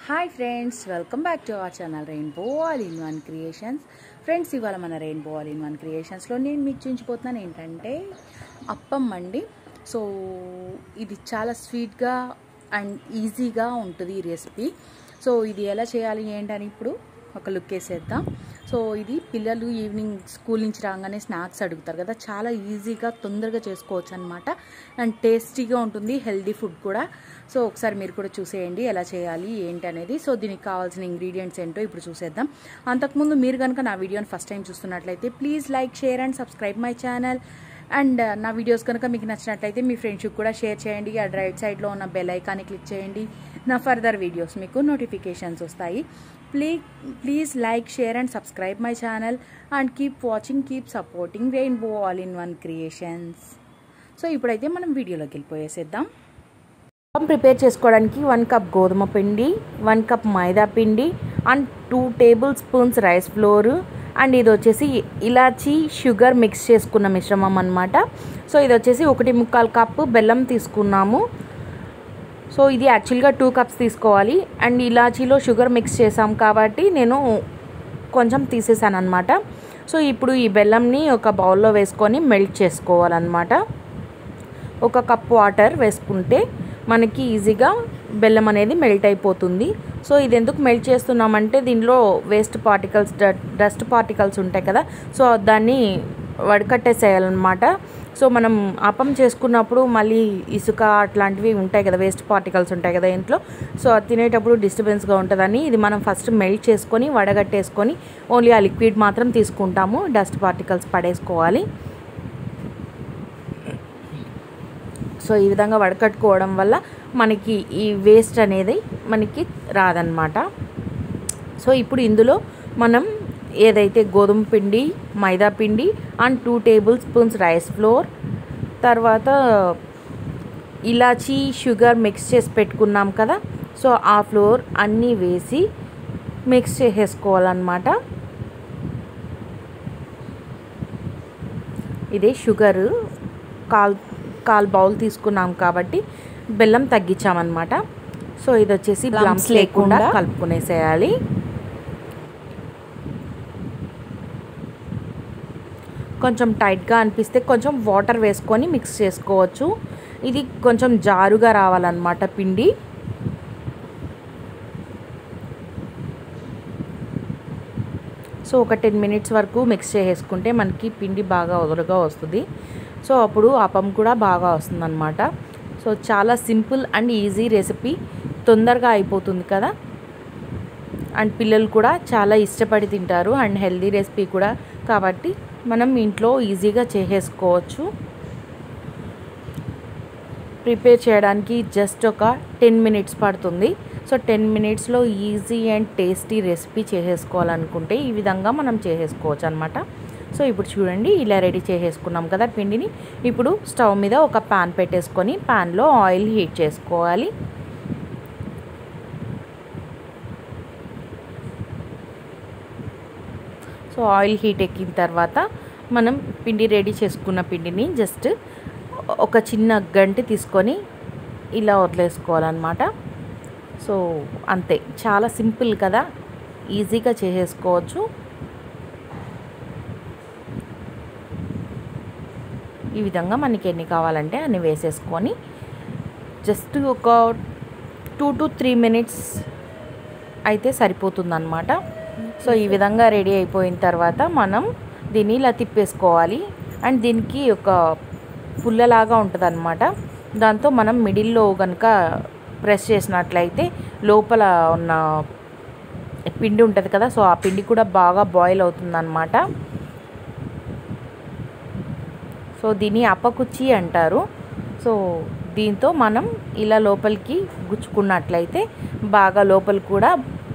hi friends welcome back to our channel rainbow all in one creations friends ఇవాళ మన rainbow all in one క్రియేషన్స్లో నేను మీకు చూపించిపోతున్నాను ఏంటంటే అప్పం అండి సో ఇది చాలా స్వీట్గా అండ్ ఈజీగా ఉంటుంది ఈ రెసిపీ సో ఇది ఎలా చేయాలి ఏంటని ఇప్పుడు ఒక లుక్ వేసేద్దాం సో ఇది పిల్లలు ఈవినింగ్ స్కూల్ నుంచి రాగానే స్నాక్స్ అడుగుతారు కదా చాలా ఈజీగా తొందరగా చేసుకోవచ్చు అనమాట అండ్ టేస్టీగా ఉంటుంది హెల్దీ ఫుడ్ కూడా సో ఒకసారి మీరు కూడా చూసేయండి ఎలా చేయాలి ఏంటి అనేది సో దీనికి కావాల్సిన ఇంగ్రీడియంట్స్ ఏంటో ఇప్పుడు చూసేద్దాం అంతకుముందు మీరు కనుక నా వీడియోని ఫస్ట్ టైం చూస్తున్నట్లయితే please like share and subscribe my channel and నా వీడియోస్ కనుక మీకు నచ్చినట్లయితే మీ ఫ్రెండ్స్కి కూడా షేర్ చేయండి ఆ రైట్ సైడ్లో ఉన్న బెల్ ఐకాన్ని క్లిక్ చేయండి నా ఫర్దర్ వీడియోస్ మీకు నోటిఫికేషన్స్ వస్తాయి please please like share and subscribe my channel and keep watching keep supporting rainbow all in one creations so ఇప్పుడైతే మనం వీడియోలోకి వెళ్ళిపోయేసేద్దాం ప్రిపేర్ చేసుకోవడానికి వన్ కప్ గోధుమ పిండి వన్ కప్ మైదా పిండి and two tablespoons rice flour and ఇది వచ్చేసి ఇలాచీ షుగర్ మిక్స్ చేసుకున్న మిశ్రమం అనమాట సో ఇది వచ్చేసి ఒకటి ముక్కాలు కప్పు బెల్లం తీసుకున్నాము సో ఇది యాక్చువల్గా టూ కప్స్ తీసుకోవాలి అండ్ ఇలాచీలో షుగర్ మిక్స్ చేసాం కాబట్టి నేను కొంచెం తీసేసాను అనమాట సో ఇప్పుడు ఈ బెల్లంని ఒక బౌల్లో వేసుకొని మెల్ట్ చేసుకోవాలన్నమాట ఒక కప్ వాటర్ వేసుకుంటే మనకి ఈజీగా బెల్లం అనేది మెల్ట్ అయిపోతుంది సో ఇది ఎందుకు మెల్ట్ చేస్తున్నామంటే దీనిలో వేస్ట్ పార్టికల్స్ డస్ట్ పార్టికల్స్ ఉంటాయి కదా సో దాన్ని వడకట్టేసేయాలన్నమాట సో మనం అప్పం చేసుకున్నప్పుడు మళ్ళీ ఇసుక అట్లాంటివి ఉంటాయి కదా వేస్ట్ పార్టికల్స్ ఉంటాయి కదా ఇంట్లో సో అది తినేటప్పుడు డిస్టర్బెన్స్గా ఉంటుందని ఇది మనం ఫస్ట్ మెల్ట్ చేసుకొని వడగట్టేసుకొని ఓన్లీ ఆ లిక్విడ్ మాత్రం తీసుకుంటాము డస్ట్ పార్టికల్స్ పడేసుకోవాలి సో ఈ విధంగా వడకట్టుకోవడం వల్ల మనకి ఈ వేస్ట్ అనేది మనకి రాదనమాట సో ఇప్పుడు ఇందులో మనం ఏదైతే గోధుమ పిండి మైదా పిండి and two tablespoons rice flour తర్వాత ఇలాచీ షుగర్ మిక్స్ చేసి పెట్టుకున్నాం కదా సో ఆ ఫ్లోర్ అన్నీ వేసి మిక్స్ చేసేసుకోవాలన్నమాట ఇదే షుగర్ కాల్ కాల్ బౌల్ తీసుకున్నాం కాబట్టి బెల్లం తగ్గించామన్నమాట సో ఇది వచ్చేసి బ్లమ్స్ లేకుండా కలుపుకునేసేయాలి కొంచెం టైట్గా అనిపిస్తే కొంచెం వాటర్ వేసుకొని మిక్స్ చేసుకోవచ్చు ఇది కొంచెం జారుగా రావాలన్నమాట పిండి సో ఒక టెన్ మినిట్స్ వరకు మిక్స్ చేసేసుకుంటే మనకి పిండి బాగా వదలుగా వస్తుంది సో అప్పుడు అప్పం కూడా బాగా వస్తుందన్నమాట సో చాలా సింపుల్ అండ్ ఈజీ రెసిపీ తొందరగా అయిపోతుంది కదా అండ్ పిల్లలు కూడా చాలా ఇష్టపడి తింటారు అండ్ హెల్దీ రెసిపీ కూడా కాబట్టి మనం ఇంట్లో ఈజీగా చేసేసుకోవచ్చు ప్రిపేర్ చేయడానికి జస్ట్ ఒక టెన్ మినిట్స్ పడుతుంది సో టెన్ మినిట్స్లో ఈజీ అండ్ టేస్టీ రెసిపీ చేసేసుకోవాలనుకుంటే ఈ విధంగా మనం చేసేసుకోవచ్చు అనమాట సో ఇప్పుడు చూడండి ఇలా రెడీ చేసేసుకున్నాం కదా పిండిని ఇప్పుడు స్టవ్ మీద ఒక ప్యాన్ పెట్టేసుకొని ప్యాన్లో ఆయిల్ హీట్ చేసుకోవాలి సో ఆయిల్ హీట్ ఎక్కిన తర్వాత మనం పిండి రెడీ చేసుకున్న పిండిని జస్ట్ ఒక చిన్న గంటి తీసుకొని ఇలా వదిలేసుకోవాలన్నమాట సో అంతే చాలా సింపుల్ కదా ఈజీగా చేసేసుకోవచ్చు ఈ విధంగా మనకి ఎన్ని కావాలంటే అన్ని వేసేసుకొని జస్ట్ ఒక టూ టు త్రీ మినిట్స్ అయితే సరిపోతుందన్నమాట సో ఈ విధంగా రెడీ అయిపోయిన తర్వాత మనం దీన్ని ఇలా తిప్పేసుకోవాలి అండ్ దీనికి ఒక పుల్లలాగా ఉంటుంది అనమాట దాంతో మనం మిడిల్లో కనుక ప్రెస్ చేసినట్లయితే లోపల ఉన్న పిండి ఉంటుంది కదా సో ఆ పిండి కూడా బాగా బాయిల్ అవుతుందన్నమాట సో దీన్ని అప్పకుచ్చి అంటారు సో దీంతో మనం ఇలా లోపలికి గుచ్చుకున్నట్లయితే బాగా లోపల కూడా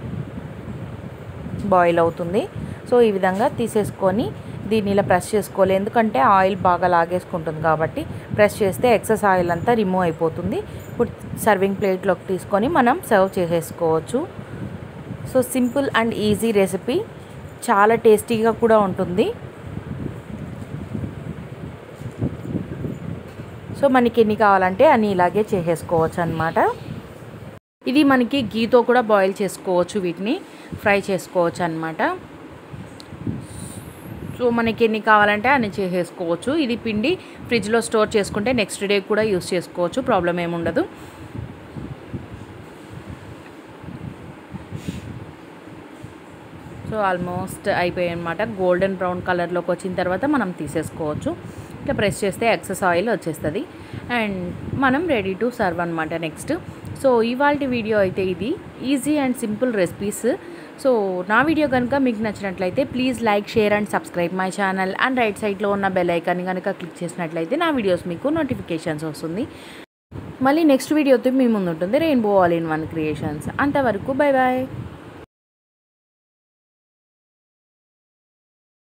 బాయిల్ అవుతుంది సో ఈ విధంగా తీసేసుకొని దీన్ని ఇలా ప్రెస్ చేసుకోవాలి ఎందుకంటే ఆయిల్ బాగా లాగేసుకుంటుంది కాబట్టి ప్రెస్ చేస్తే ఎక్సెస్ ఆయిల్ అంతా రిమూవ్ అయిపోతుంది ఇప్పుడు సర్వింగ్ ప్లేట్లోకి తీసుకొని మనం సర్వ్ చేసేసుకోవచ్చు so simple and easy recipe చాలా టేస్టీగా కూడా ఉంటుంది సో మనకి ఎన్ని కావాలంటే అన్ని ఇలాగే చేసేసుకోవచ్చు అనమాట ఇది మనకి గీతో కూడా బాయిల్ చేసుకోవచ్చు వీటిని ఫ్రై చేసుకోవచ్చు అనమాట సో మనకి ఎన్ని కావాలంటే అన్ని చేసేసుకోవచ్చు ఇది పిండి ఫ్రిడ్జ్లో స్టోర్ చేసుకుంటే నెక్స్ట్ డే కూడా యూస్ చేసుకోవచ్చు ప్రాబ్లం ఏముండదు సో ఆల్మోస్ట్ అయిపోయాయి అనమాట గోల్డెన్ బ్రౌన్ కలర్లోకి వచ్చిన తర్వాత మనం తీసేసుకోవచ్చు ఇట్లా ప్రెస్ చేస్తే ఎక్సెస్ ఆయిల్ వచ్చేస్తుంది అండ్ మనం రెడీ టు సర్వ్ అనమాట నెక్స్ట్ సో ఇవాళ వీడియో అయితే ఇది easy and simple recipes so నా వీడియో కనుక మీకు నచ్చినట్లయితే please like share and subscribe my channel and right సైడ్లో ఉన్న బెల్ ఐకాన్ కనుక క్లిక్ చేసినట్లయితే నా వీడియోస్ మీకు నోటిఫికేషన్స్ వస్తుంది మళ్ళీ నెక్స్ట్ వీడియోతో మీ ముందు ఉంటుంది rainbow all in one creations అంతవరకు బై బాయ్